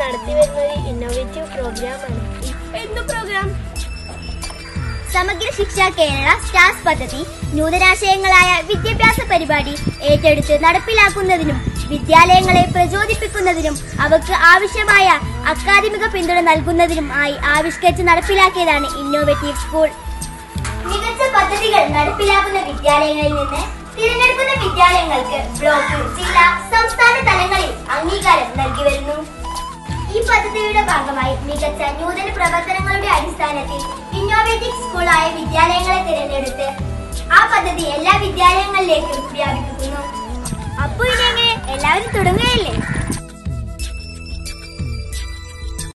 നടത്തി വരുന്ന ഒരു ഇന്നോവേറ്റീവ് പ്രോഗ്രാമാണ് എന്ത് പ്രോഗ്രാം സമഗ്ര ശിക്ഷ കേരള സ്റ്റാർസ് പദ്ധതി നൂതനാശയങ്ങളായ വിദ്യാഭ്യാസ പരിപാടി ഏറ്റെടുത്ത് നടപ്പിലാക്കുന്നതിനും വിദ്യാലയങ്ങളെ പ്രചോദിപ്പിക്കുന്നതിനും അവർക്ക് ആവശ്യമായ അക്കാദമിക പിന്തുണ നൽകുന്നതിനും ആയി ആവിഷ്കരിച്ച് നടപ്പിലാക്കിയതാണ് ഇന്നോവേറ്റീവ് സ്കൂൾ മികച്ച പദ്ധതികൾ നടപ്പിലാക്കുന്ന വിദ്യാലയങ്ങളിൽ നിന്ന് തിരഞ്ഞെടുക്കുന്ന വിദ്യാലയങ്ങൾക്ക് ബ്ലോക്ക് ജില്ലാ സംസ്ഥാന തലങ്ങളിൽ അംഗീകാരം നൽകി വരുന്നു ഈ പദ്ധതിയുടെ ഭാഗമായി മികച്ച നൂതന പ്രവർത്തനങ്ങളുടെ അടിസ്ഥാനത്തിൽ ഇന്നോവേറ്റീവ് സ്കൂളായ വിദ്യാലയങ്ങളെ തിരഞ്ഞെടുത്ത് ആ പദ്ധതി എല്ലാ വിദ്യാലയങ്ങളിലേക്കും വ്യാപിപ്പിക്കുന്നു അപ്പൊ ഇനി എങ്ങനെ എല്ലാവരും തുടങ്ങുകയല്ലേ